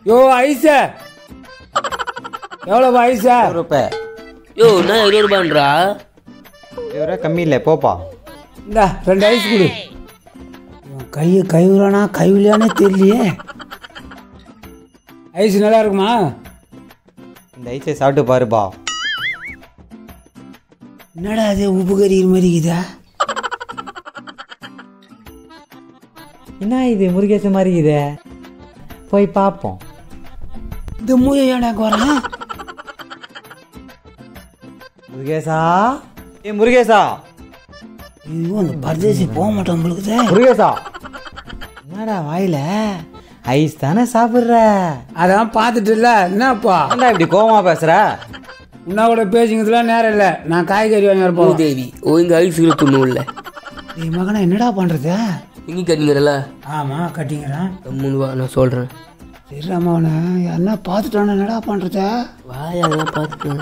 யோ ஐச எவ்வளோப்பா ஐச ரூபாய் யோ என்ன இருபது ரூபான்றா இருபது ரூபா கம்மி இல்லை போப்பா இந்தா ரெண்டு ஐஸ் கொடு இவன் கையை கைவிடானா கைவிலையானே தெரியலையே ஐஸ் நல்லா இருக்குமா இந்த ஐஸை சாப்பிட்டு பாருப்பா என்னடா அது உப்பு கறிக்கிற மாதிரி இருக்குதா என்ன இது முருகேச மாதிரி இதே போய் பார்ப்போம் இந்த மூயை ஏடாக்கு வரான் முருகேசா ஏ முருகேசா ஐயோ அந்த பரதேசி போக மாட்டான் உங்களுக்கு முருகேசா என்னடா வாயில ஐஸ் தானே சாப்பிட்ற அதான் பார்த்துட்டு இல்ல என்னப்பா ஏன்டா இப்படி கோவமா பேசுற உன்னா கூட பேசிக்கிறதுலாம் நேரம் இல்லை நான் காய்கறி வாங்கி வரப்போம் தேவி ஓ இங்க ஐஸ்கிரீம் துண்ணும் இல்ல ஏய் மகனா என்னடா பண்றது இங்க கட்டிங்கிறல ஆமா கட்டிங்கிறான் மூணு வா நான் சொல்றேன் சரி அம்மாவன என்ன பார்த்துட்டான என்னடா பண்றது வாயா அதெல்லாம் பார்த்துக்கேன்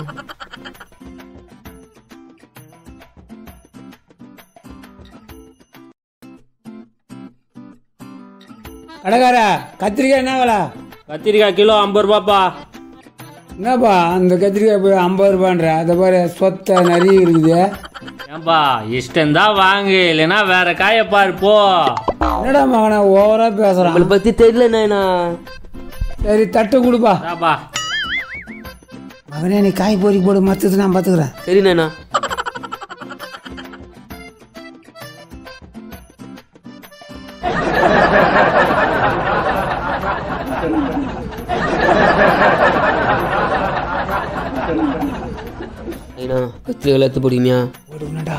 கடைக்கார கத்திரிக்காய் என்ன விலை கத்திரிக்காய் கிலோ ஐம்பது ரூபாப்பா என்னப்பா அந்த கத்திரிக்காய் போய் ஐம்பது ரூபான்ற அதை பாரு சொத்தை நிறைய இருக்குது ஏன்பா இஷ்டம் தான் வாங்கு இல்லைன்னா வேற காயை பாரு போ என்னடா மகனா ஓவரா பேசுறான் நம்மளை பத்தி தெரியல நாயனா சரி தட்டு கொடுப்பா தாப்பா மகனே நீ காய் பொறி போடு மற்றது நான் பார்த்துக்கிறேன் சரி நாயனா நைனா கத்திரிக்காய் எடுத்து போடுங்கயா போடுங்கடா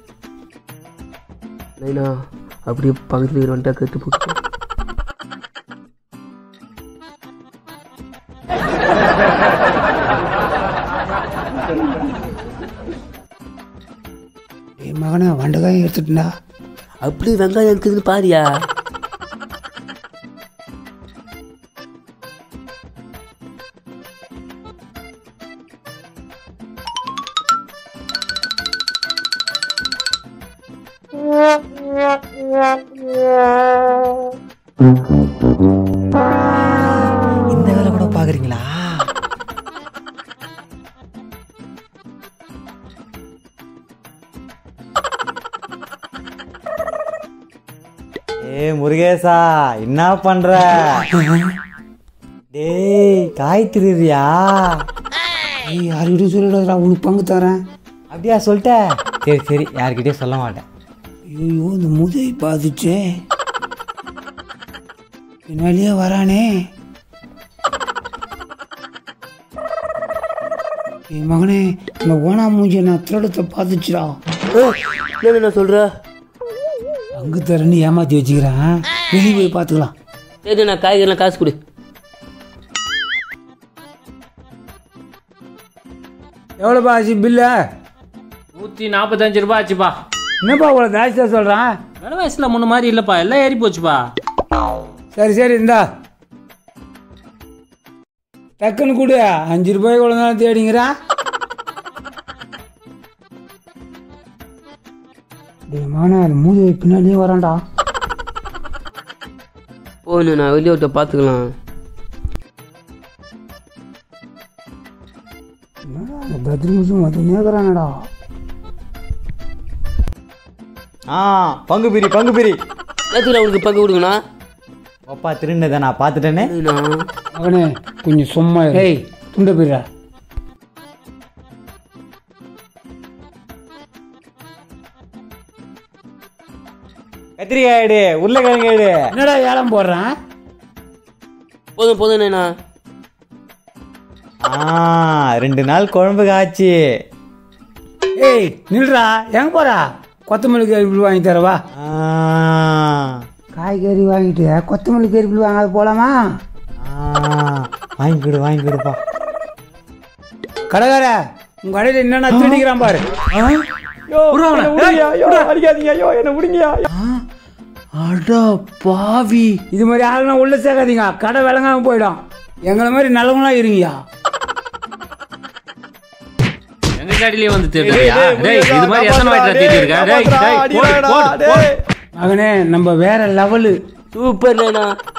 நைனா அப்படியே பக்கத்துல இருக்கிறவன்ட்டா கத்து போட்டு ஏய் மகனே வண்டகாயம் எடுத்துட்டுண்டா அப்படி வெங்காயம் இருக்குதுன்னு பாரியா இந்த வேலை கூட பாக்குறீங்களா ஏ முருகேசா என்ன பண்ற டேய் காய் திருறியா ஏய் யார்கிட்டயும் சொல்லிடாதடா உனக்கு பங்கு தரேன் அப்படியா சொல்லிட்ட சரி சரி யார்கிட்டயும் சொல்ல மாட்டேன் ஐயோ இந்த முதை பாதிச்சே பின்னாலேயே வரானே என் மகனே இந்த ஓனா மூஞ்சி நான் திருடத்தை பார்த்துச்சுடா என்ன நான் சொல்ற பங்கு தரேன்னு ஏமாத்தி வச்சுக்கிறேன் வெளியே போய் பார்த்துக்கலாம் சரி நான் காய்கறிலாம் காசு கொடு எவ்வளோப்பா ஆச்சு பில்லு நூற்றி நாற்பத்தஞ்சு ரூபாய் ஆச்சுப்பா என்னப்பா இவ்வளோ ஜாஸ்தியாக சொல்கிறான் விலை வயசில் முன்ன மாதிரி இல்லைப்பா எல்லாம் ஏறி போச்சுப்பா சரி சரி இந்தா டக்குன்னு கொடு அஞ்சு ரூபாய் இவ்வளோ நேரம் தேடிங்கிறா டேய் மகனே அந்த மூதி பின்னாடியே வரான்டா போகணும் நான் வெளியே விட்ட பார்த்துக்கலாம் என்னடா அந்த பத்ரமுசும் வந்து நேக்குறானடா ஆ பங்கு பிரி பங்கு பிரி நேரத்தில் அவனுக்கு பங்கு கொடுங்கண்ணா அப்பா திருண்டதை நான் பார்த்துட்டேனே நான் மகனே கொஞ்சம் சும்மா இரு. ஏய் துண்ட போயிடா கத்திரிக்காய் எடு உருளைக்கிழங்கு எடு என்னடா ஏலம் போடுறான் போதும் போதும் நாயனா ஆ ரெண்டு நாள் குழம்பு காய்ச்சி ஏய் நில்றா எங்க போறா கொத்தமல்லி கறிப்பில் வாங்கி தரவா ஆ, காய்கறி வாங்கிட்டு கொத்தமல்லி கறிப்பில் வாங்காத போலாமா ஆ, வாங்கி கொடு வாங்கி கொடுப்பா கடைக்கார உங்க கடையில் என்னென்ன திருடிக்கிறான் பாரு அட பாவி இது மாதிரி ஆளுங்களாம் உள்ள சேர்க்காதீங்க கடை விளங்காம போயிடும் எங்களை மாதிரி நல்லவங்களாம் இருங்கயா எங்க கடையிலேயே வந்து தேடுறியா டேய் இது மாதிரி எத்தனை வாட்டி தேடி இருக்கா டேய் டேய் போடு போடு போடு மகனே நம்ம வேற லெவலு சூப்பர் நாயனா